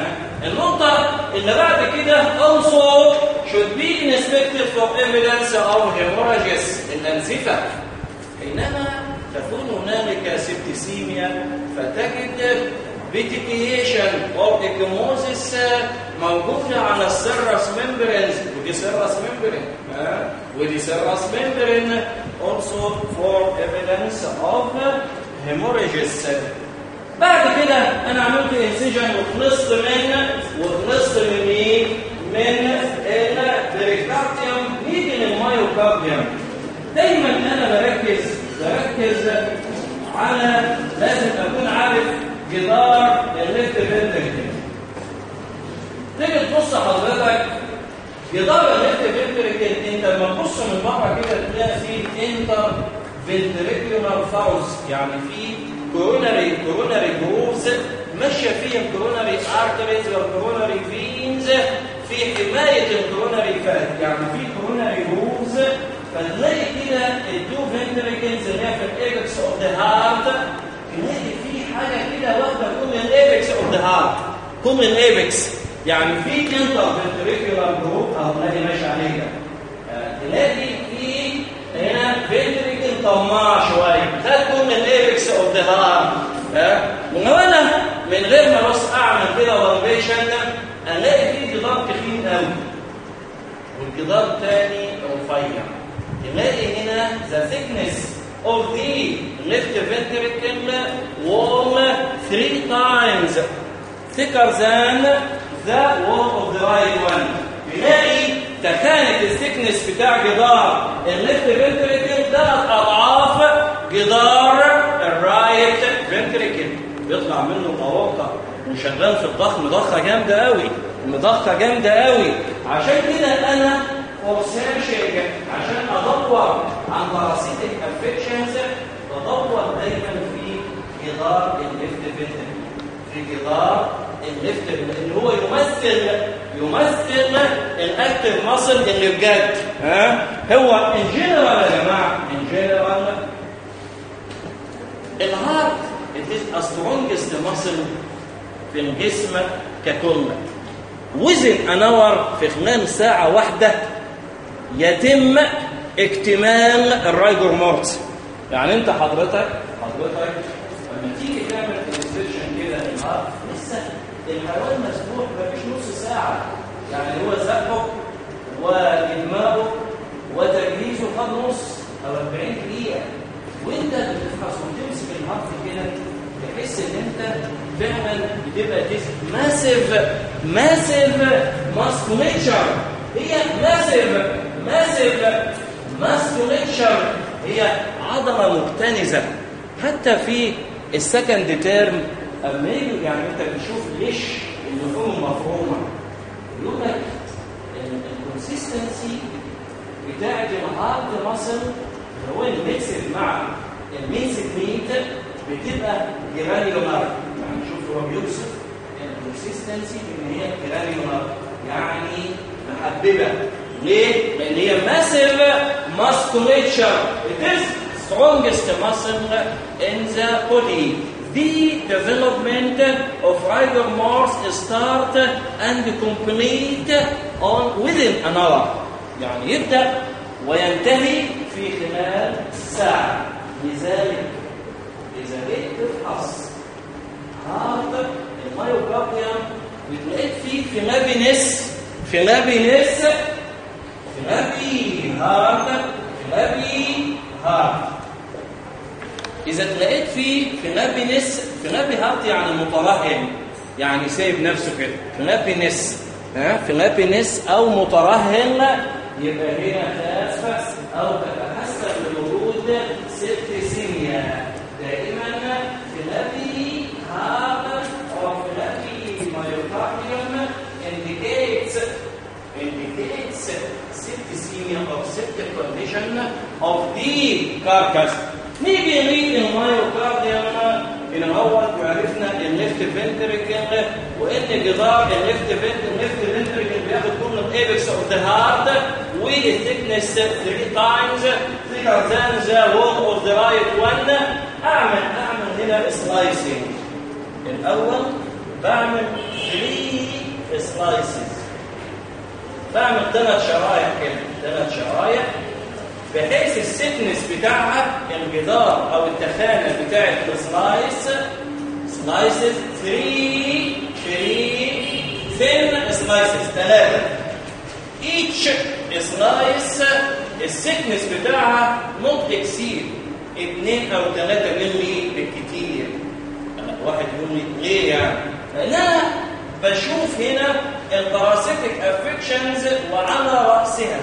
النقطة اللي بعد كده also should be inspected for evidence of hemorrhages الأنزفة حينما تكون هنالك سبتسيميا فتجد بيتيكيشن او اكيموزيس موجودة على السيرس ممبرينز ودي سيرس ممبرين ودي سيرس ممبرين also for evidence of hemorrhages بعد كده انا عملت انسجن وخلصت من وخلصت من مين؟ من البريكارديوم نيجي للمايوكارديوم دايما انا بركز بركز على لازم اكون عارف جدار الليفت فنتركل تيجي تبص حضرتك جدار الليفت فنتركل انت لما تبص من بره كده تلاقي فيه انتر فنتريكولار فاوز يعني فيه كوروناري كوروناري جروفز ماشيه فيها الكوروناري ارتريز والكوروناري فينز في حمايه الكوروناري فات يعني في كوروناري جروفز فتلاقي كده التو فنتريكلز اللي هي في الايبكس اوف ذا هارت تلاقي في حاجه كده واخده كومن ايبكس اوف ذا هارت كومن ايبكس يعني في انتر فنتريكولار جروب اهو تلاقي ماشي عليه تلاقي في هنا فنتريكل طماع شويه خد كومن ايبكس اوف ذا هارت ها وانا من غير ما بس اعمل كده فالبيشن الاقي فيه جدار تخين قوي والجدار الثاني رفيع تلاقي هنا the thickness of the left ventricle wall three times thicker than the wall of the right one تلاقي تخانة الثيكنس بتاع جدار الليفت فنتريكل ثلاث اضعاف جدار الرايت فنتريكل بيطلع منه الاورطه وشغال في الضخ مضخه جامده قوي مضخه جامده قوي عشان كده انا وسيرشنج عشان ادور عن باراسيتيك انفكشنز بدور دايما في جدار الليفت فنتريكل في جدار الليفت اللي هو يمثل يمثل الاكتف ماسل اللي بجد ها هو ان جنرال يا جماعه ان جنرال الهارت it is a strongest muscle في الجسم ككل وزن انور في خلال ساعه واحده يتم اكتمال الرايجور مورت يعني انت حضرتك حضرتك لما تيجي تعمل انسبكشن كده للهارت لسه الحيوان مسبوح مفيش نص ساعه يعني هو زقه وادماغه وتجهيزه خد نص او 40 دقيقه وانت بتفحص وتمسك الهارت كده تحس ان انت فعلا بتبقى ماسيف ماسيف ماسكوليتشر هي ماسيف ماسيف ماسكوليتشر هي عضلة مكتنزة حتى في السكند تيرم اما يجي يعني انت بتشوف ليش اللحوم مفرومه يقول لك الكونسيستنسي بتاعت الهارد ماسل هو الميكسد مع المينسد ميت بتبقى جرانيولار يعني شوف هو بيوصف الكونسيستنسي ان هي جرانيولار يعني محببه ليه؟ لان هي ماسيف ماسكوليتشر it is strongest muscle in the body the development of rigor morse start and complete on within an hour يعني يبدأ وينتهي في خلال ساعة لذلك إذا جيت تفحص هارت المايوكارديوم بتلاقيك فيه فيلابينس فيلابينس فيلابي هارت فيلابي هارت إذا تلاقيت فيه فيلابينس فيلابي هارت يعني مترهن يعني سايب نفسه كده فيلابينس ها فيلابينس أو مترهن يبقى هنا خاف أو تتحسن بوجود سيبتسيميا دائما فيلابي هارت أو فيلابي مايوكارديوم indicates indicates septicemia or septic condition of the carcass نيجي نيجي المايوكارديوم ان هو عرفنا الليفت فنتريكل وان جدار الليفت الليفت فنتريكل بياخد كل الايبكس اوف ذا هارت والثيكنس 3 تايمز thicker than the wall of the right one اعمل اعمل هنا سلايسنج الاول بعمل 3 سلايسز بعمل ثلاث شرايح كده ثلاث شرايح بحيث السكنس بتاعها الجدار او التخانه بتاعت السلايس سلايسز 3 3 ثين سلايسز ثلاثه each سلايس السكنس بتاعها نوت اكسيد 2 او 3 مللي بالكتير واحد يقول لي ليه يعني؟ لا بشوف هنا الباراسيتيك افكشنز وعلى راسها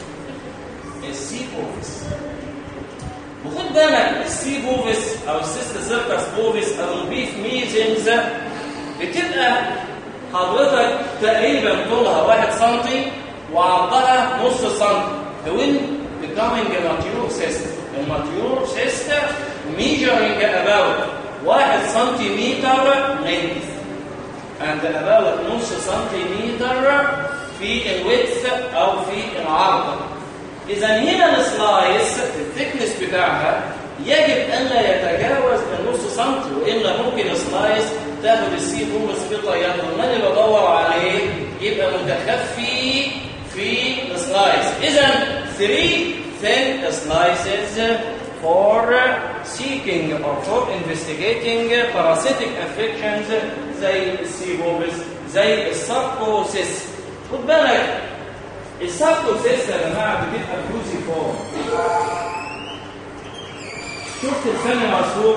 السي بوفيس وخد بالك السي بوفيس او السيست سيركس بوفيس او البيف ميزنز بتبقى حضرتك تقريبا طولها 1 سم وعرضها نص سم when becoming a mature cyst a mature cyst measuring about 1 سنتيمتر length and about نص سنتيمتر في الويدث او في العرض اذا هنا السلايس الثيكنس بتاعها يجب الا يتجاوز النص سنتي والا ممكن السلايس تاخد السي بومس في طيات اللي انا بدور عليه يبقى متخفي في السلايس اذا 3 thin slices for seeking or for investigating parasitic affections زي السيبوبس زي الساركوسيس خد بالك الساركوسيس يا جماعه بتبقى فلوسي فورم شفت الفم المرسوم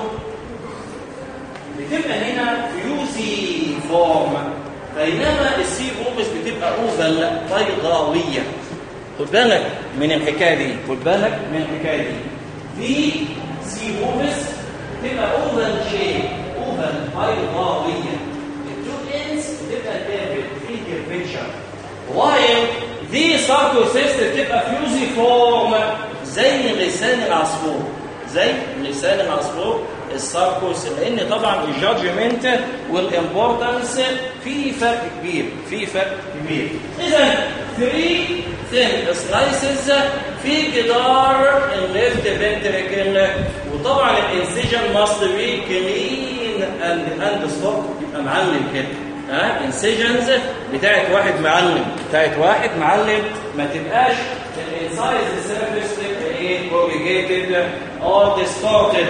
بتبقى هنا فيوزي فورم بينما السيبوبس بتبقى اوفل بيضاويه خد بالك من الحكايه دي خد بالك من الحكايه دي في سيبوبس تبقى اوفل شيء اوفل بيضاويه التو اندز بتبقى دافد في كيرفيتشر وايل دي ساركوسيست بتبقى فيوزي فورم زي لسان العصفور زي لسان العصفور الساركوس لان طبعا الجادجمنت والامبورتنس في فرق كبير في فرق كبير اذا 3 ثين سلايسز في جدار الليفت فنتريكل وطبعا الانسيجن ماست بي كلين اند اند ستوب يبقى معلم كده ها انسيجنز بتاعت واحد معلم بتاعت واحد معلم ما تبقاش الانسايز سيرفيس تبقى ايه كوريجيتد اور ديستورتد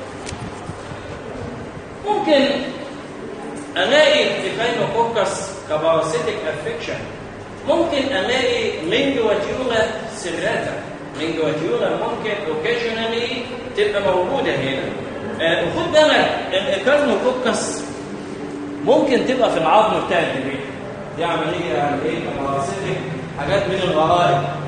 ممكن الاقي ديفاينوكوكس كباراسيتيك افكشن ممكن الاقي لينجواتيولا سيراتا لينجواتيولا ممكن اوكيجنالي تبقى موجوده هنا آه وخد بالك الايكارنوكوكس ممكن تبقى في العظم بتاع الدماغ دي عمليه يعني ايه كباراسيتيك حاجات من الغرائب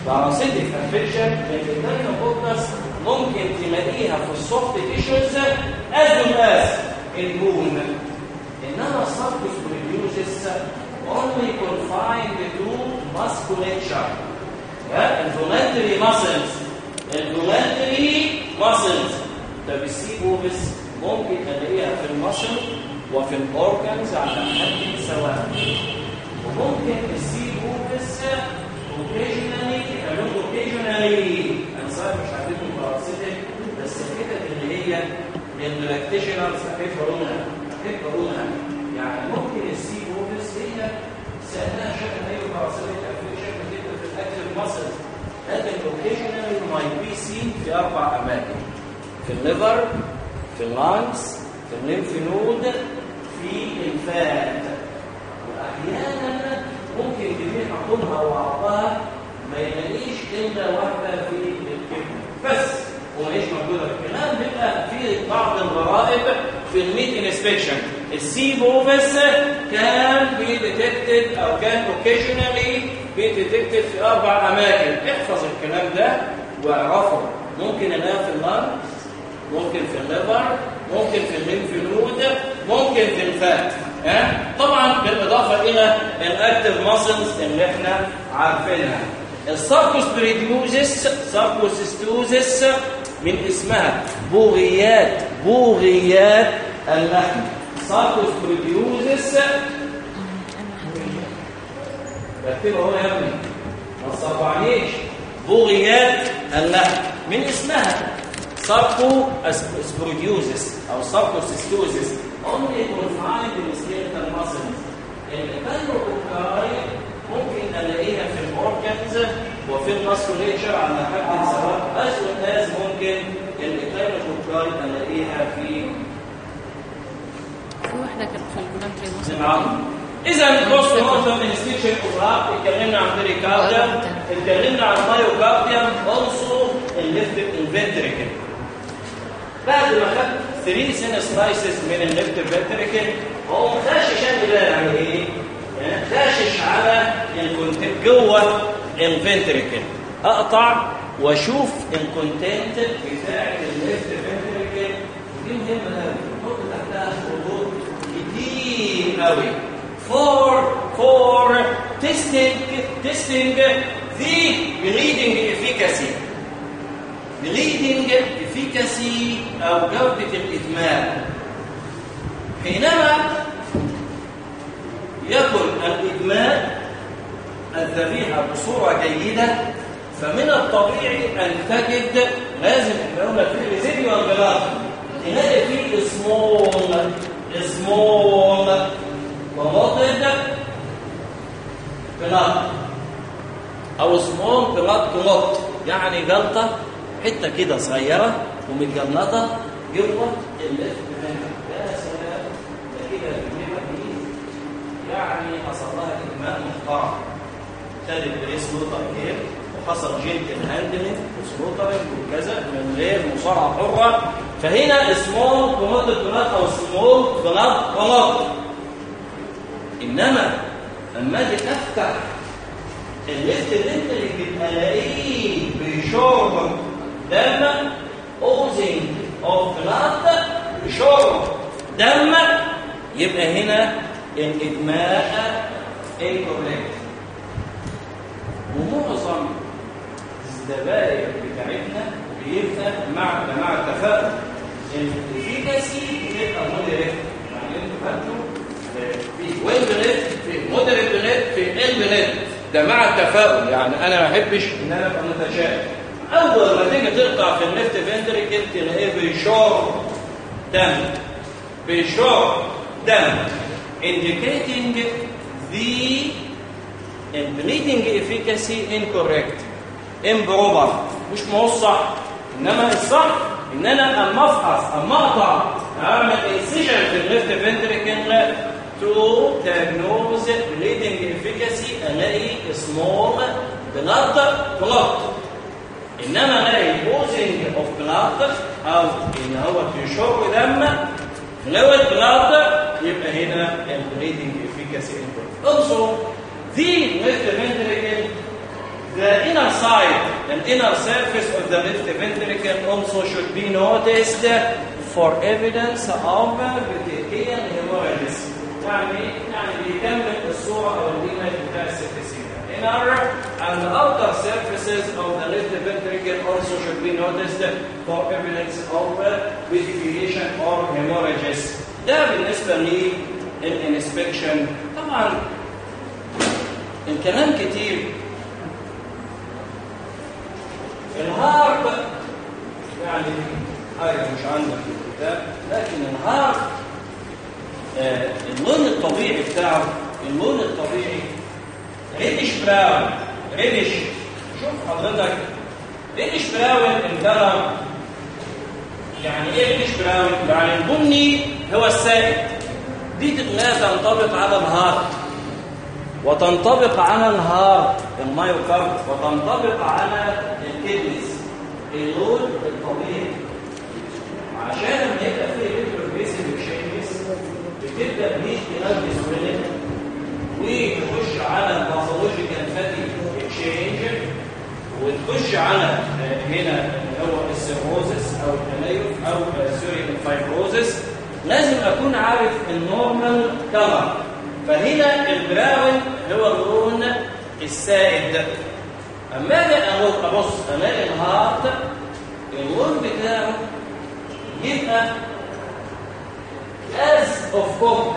باراسيتك افكشن الكتاينوكوكس ممكن تلاقيها في السوفت تيشوز از ويل از البون انما السبكوس بريديوسز only confined to musculature الفولنتري muscles الفولنتري muscles طب السيبوبس ممكن الاقيها في المشل وفي الاورجنز على حد سواء وممكن السيبوبس اوكيجنالي تعملوا اوكيجنالي انا صحيح مش عارفين باراسيتك بس الحتت اللي هي اللاكتيشنالز هتفهمونها هتفهمونها يعني ممكن السيبوبس هي سألناها شكل اي باراسيتك افكشن بتبقى في الاكتف ماسلز لكن اوكيجنالي ماي بي سين في اربع اماكن في الليفر في اللانكس في الليمف نود في الفات واحيانا ممكن جميع حكمها وعطاها ما يلاقيش الا واحده في الكبد بس وماهيش موجوده في الكلام بيبقى في بعض الغرائب في الميت انسبكشن السي بوفس كان بي ديتكتد او كان اوكيشنالي بي ديتكتد في اربع اماكن احفظ الكلام ده واعرفه ممكن الاقيها في اللانكس ممكن في الليفر ممكن في الليمف نود ممكن في الفات ها طبعا بالاضافه الى الاكتيف ماسلز اللي احنا عارفينها الساركوس بريديوزس ساركوسيستوزس من اسمها بوغيات بوغيات اللحم ساركوس بريديوزس بكتبه هو يا ابني ما تصرعنيش بوغيات اللحم من اسمها ساركو اسبروديوزس او ساركوسيستوزس only confined in skeletal muscles الكالوكوكاي ممكن الاقيها في الاورجنز وفي الماسكوليتشر على حد سواء as well as ممكن الكالوكوكاي الاقيها في في واحدة كانت في البلانتري مصر نعم اذا بوست مورتم انستيشن اوف اتكلمنا عن بريكارديوم اتكلمنا عن مايوكارديوم اولسو الليفت انفنتريكل بعد ما خد 3 سن سلايسز من الليفت فنتريكل هو خاشش ده يعني ايه؟ يعني خاشش على الكونتنت جوه الفنتريكل اقطع واشوف الكونتنت بتاع الليفت فنتريكل ودي مهمه قوي نحط تحتها خطوط كتير قوي for for testing testing the bleeding efficacy bleeding efficacy أو جودة الإدمان حينما يكن الإدمان الذبيحة بصورة جيدة فمن الطبيعي أن تجد لازم احنا قلنا في ريزيديوال بلاد تلاقي فيه سمول سمول كلوتد بلاد أو سمول بلاد كلوت يعني جلطة حته كده صغيره ومتجلطه جوه الليفت يا سلام ده كده يعني حصل لها ادمان محترم خدت بريس لوتر كير وحصل جنتل هاندلنج وسلوترنج وكذا من غير مصارعه حره فهنا سمول كوموت بلاد او سمول بلاد كوموت انما اما اجي افتح الليفت اللي بيبقى الاقيه بشرب دم اوزنج اوف بلاد بشرب دم يبقى هنا الادماء انكوريكت ومعظم الزبائن بتاعتنا بيبقى مع مع التفاؤل الافيكاسي بتبقى مودريت يعني انتوا فاكروا في وين بلد في مودريت بلد في ال بلد ده مع التفاؤل يعني انا ما احبش ان انا ابقى متشائم اول ما تيجي تقطع في الليفت فنتريكل تلاقيه بيشور دم بيشور دم indicating the bleeding efficacy incorrect improper مش ما هو الصح انما الصح ان انا اما افحص اما اقطع اعمل انسيجن في الليفت فنتريكل to diagnose bleeding efficacy الاقي small blood clot انما الاقي losing of blood او ان هو يشر دم fluid blood يبقى هنا bleeding efficacy incorrect also the left ventricle The inner side and inner surface of the left ventricle also should be noticed for evidence of petechial hemorrhages. يعني يعني بيكمل الصورة أو الإيمج بتاع السيتيسيدا. Inner and outer surfaces of the left ventricle also should be noticed for evidence of petechiation or hemorrhages. ده بالنسبة للإنسبكشن طبعا الكلام كتير الهارب يعني حاجة مش عندك في الكتاب لكن الهارب آه اللون الطبيعي بتاعه اللون الطبيعي ريدش براون ريدش شوف حضرتك ريدش براون الكلر يعني ايه ريدش براون؟ يعني البني هو السائد دي لا تنطبق على الهارت وتنطبق على الهارت المايوكارد وتنطبق على الكدنس اللون الطبيعي عشان لما يبقى فيه ريتروفيسيف اكشينجز بتبدا بيه تنفس منه وتخش على الباثولوجيكال فاتي اكشينج وتخش على هنا اللي هو السيروزس او التليف او سوري الفايبروزس لازم اكون عارف النورمال كلر فهنا البراون هو اللون السائد اما اجي ابص الاقي الهارت اللون بتاعه يبقى as of cooked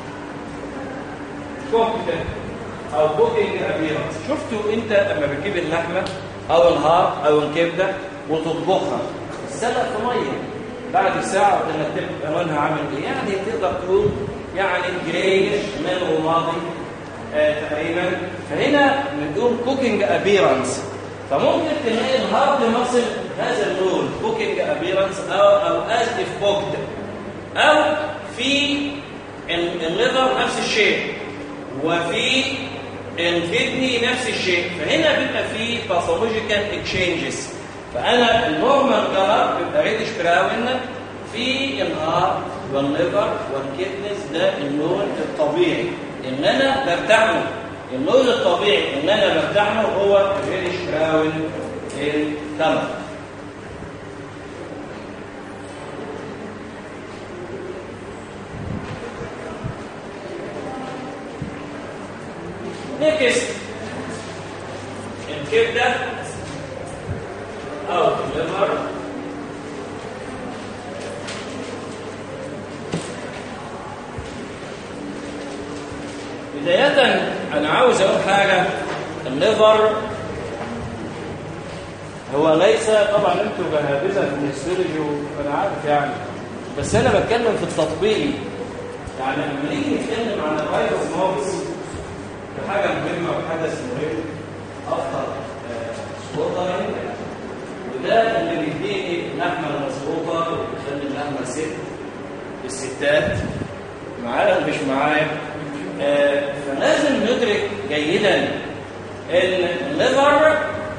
cooked او cooking appearance شفتوا انت لما بتجيب اللحمه او الهارت او الكبده وتطبخها السلق في ميه بعد ساعه لما تبقى لونها عامل ايه يعني تقدر تقول يعني جريش من رمادي آه تقريبا فهنا بنقول كوكينج ابيرنس فممكن تلاقي الهارد مصل هذا اللون كوكينج ابيرنس او او از اف كوكد او في الليفر نفس الشيء وفي الكدني نفس الشيء فهنا بيبقى في باثولوجيكال اكشينجز فانا النورمال كلر بيبقى ريدش براون في الهارت والليفر والكدنس ده اللون الطبيعي ان انا برتاح له اللون الطبيعي ان انا برتاح له هو الريدش براون الكلر نكست الكبده او الليفر بداية أنا عاوز أقول حاجة الليفر هو ليس طبعا أنتوا جهابذة في الهيستولوجي وأنا عارف يعني بس أنا بتكلم في التطبيق يعني لما نيجي نتكلم عن الفيروس مارس حاجة مهمة وحدث مهم أفضل سلطة وده اللي بيديني اللحمة المظبوطة وبيخلي اللحمة ست الستات معايا مش معايا آه فلازم ندرك جيدا ان الليفر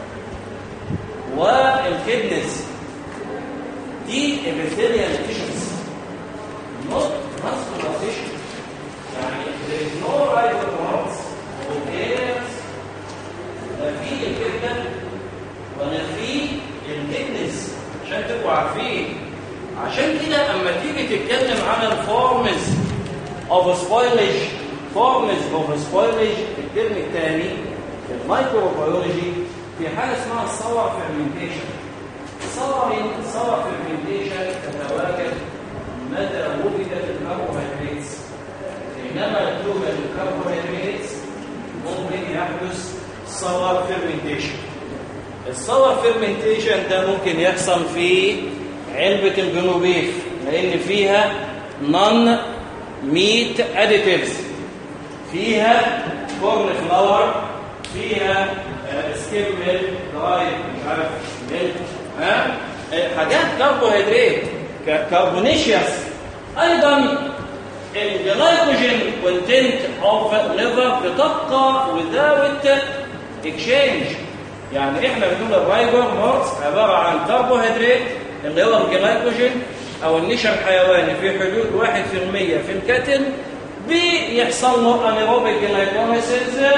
والكدنس دي epithelial tissues not muscular tissue يعني there is no right of والكيرس لا في الكبده ولا في الكدنس عشان تبقوا عارفين عشان كده اما تيجي تتكلم عن الفورمز اوف سبويلج فورمز اوف سبويلج الترم الثاني في الميكروبيولوجي في حاجه اسمها الصور فيرمنتيشن الصور الصور فيرمنتيشن تتواجد متى وجدت الكربوهيدرات حينما توجد الكربوهيدرات ممكن يحدث صور فيرمنتيشن الصور فيرمنتيشن ده ممكن يحصل في علبة الجنوبيف لأن فيها نون ميت اديتيفز فيها كورن فلاور فيها سكيب ميل دراي مش عارف ميل ها حاجات كربوهيدرات كربونيشيوس ايضا الجلايكوجين كونتنت اوف ليفر بتبقى without اكشينج يعني احنا بنقول الرايبر مورس عباره عن كربوهيدرات اللي هو الجلايكوجين او النشا الحيواني في حدود 1% في الكتل بيحصل له انيروبيك جلايكوليسيس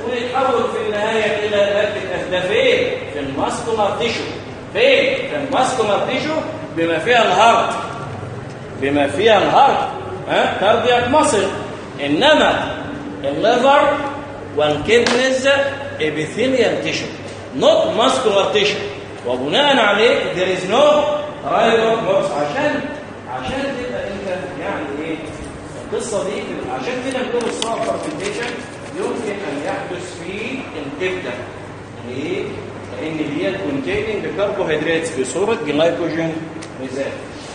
ويتحول في النهايه الى لاكتيك اسيد ده فين؟ في الماسكولار تيشو فين؟ في الماسكولار تيشو بما فيها الهارت بما فيها الهارت ها كاردياك ماسل انما الليفر والكدنز ابيثيليال تيشو نوت ماسكولار تيشو وبناء عليه there is no رايبوكس عشان عشان تبقى انت يعني ايه القصه دي عشان كده نقول الصعب فرمنتيشن يمكن ان يحدث في الكبده ليه؟ لان دي كونتيننج كربوهيدرات في صوره جلايكوجين ميزان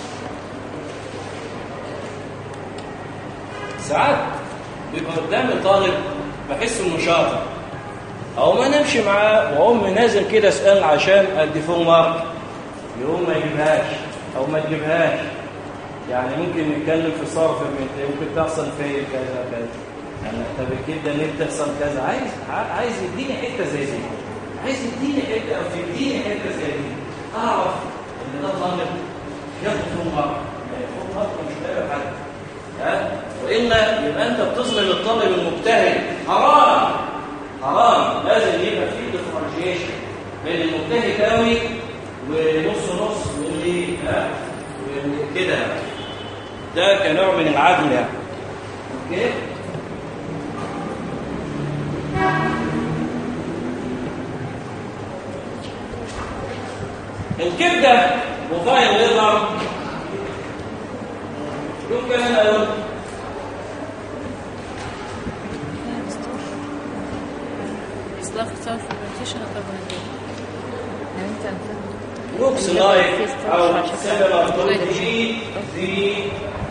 ساعات بيبقى قدامي طالب بحس انه شاطر او ما نمشي معاه واقوم نازل كده اسال عشان ادي فول مارك يقوم ما يجيبهاش او ما تجيبهاش يعني ممكن نتكلم في صرف ممكن تحصل في كذا كذا يعني طب كده ليه بتحصل كذا عايز عايز يديني حته زي دي عايز يديني حته او تديني حته زي دي اعرف ان ده طالب ياخد فول مارك فول مارك مش لاقي حد ها والا يبقى انت بتظلم الطالب المجتهد حرام حرام لازم يبقى في ديفرنشيشن بين المجتهد قوي ونص نص واللي ها كده ده كنوع من العدل يعني اوكي الكبده وفاي الليفر يمكن ان اقول إصلاح self fermentation of carbohydrate يعني أنت looks like أو similar to the the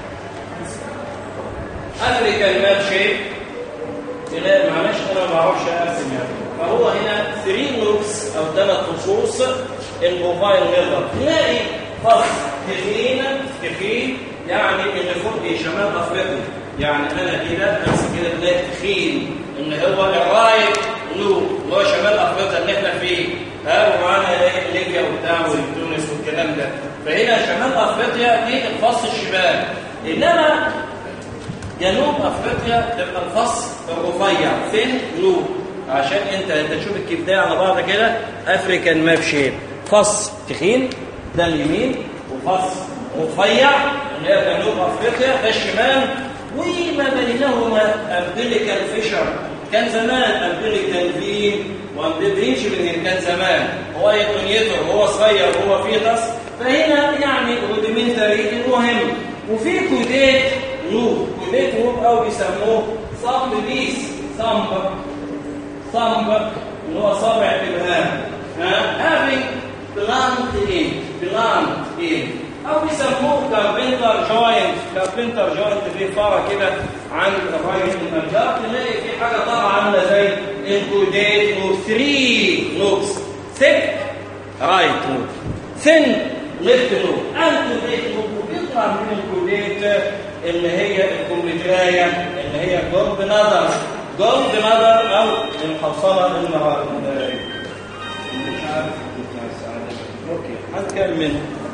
African map shape لا معلش أنا ما بعرفش أرسم يعني فهو هنا 3 لوكس أو ثلاث فصوص البوفاين ليفر تلاقي فص تخين تخين يعني اللي فوق دي شمال أفريقيا يعني أنا كده أمسك كده تلاقي تخين إن هو الرايت لوب اللي هو شمال أفريقيا اللي إحنا فيه ها ومعانا ليبيا وبتاع وتونس والكلام ده فهنا شمال افريقيا دي الفص الشمال انما جنوب افريقيا تبقى الفص الرفيع فين لوب عشان انت انت تشوف الكبدايه على بعض كده افريكان ماب شيب فص تخين ده اليمين وفص رفيع اللي هي جنوب افريقيا ده الشمال وما بينهما امبليكال فيشر كان زمان امبليكال فين وبيمشي من كان زمان هو يتونيتر هو صغير هو فيتس فهنا يعني روديمنتري المهم وفي كوديت لوب كوديت لوب او بيسموه صمب بيس صمب صمب اللي هو صابع الابهام ها having plant in plant in او بيسموه كاربنتر جوينت كاربنتر جوينت في فاره كده عند الرايت المنجر تلاقي في حاجه طالعه عامله زي الكوديت نوب 3 نوبس ثيك رايت نوب ثين ليفت نوب الكوديت نوب وبيطلع من الكوديت اللي هي الكومبليترايه اللي هي جولد نادر جولد نادر او الحصانه النهار مش عارف اوكي هنكمل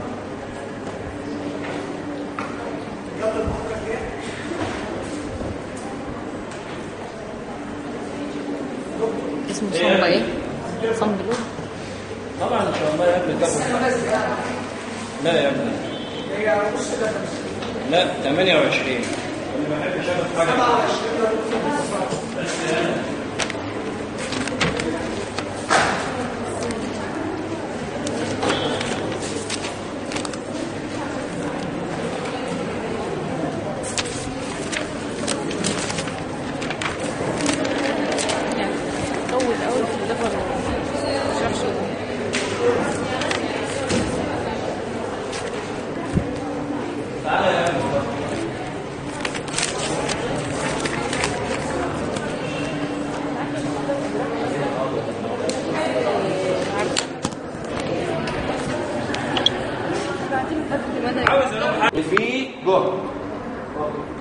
اسمه صنبا إيه؟ صنب لوب طبعا ان شاء الله يا ابني تاخد لا يا ابني لا 28 انا ما بحبش اخد حاجه بس يعني طول قوي في الليفر ما تشربش تعالى يا ابني بعدين لمدى عاوز اروح في جهد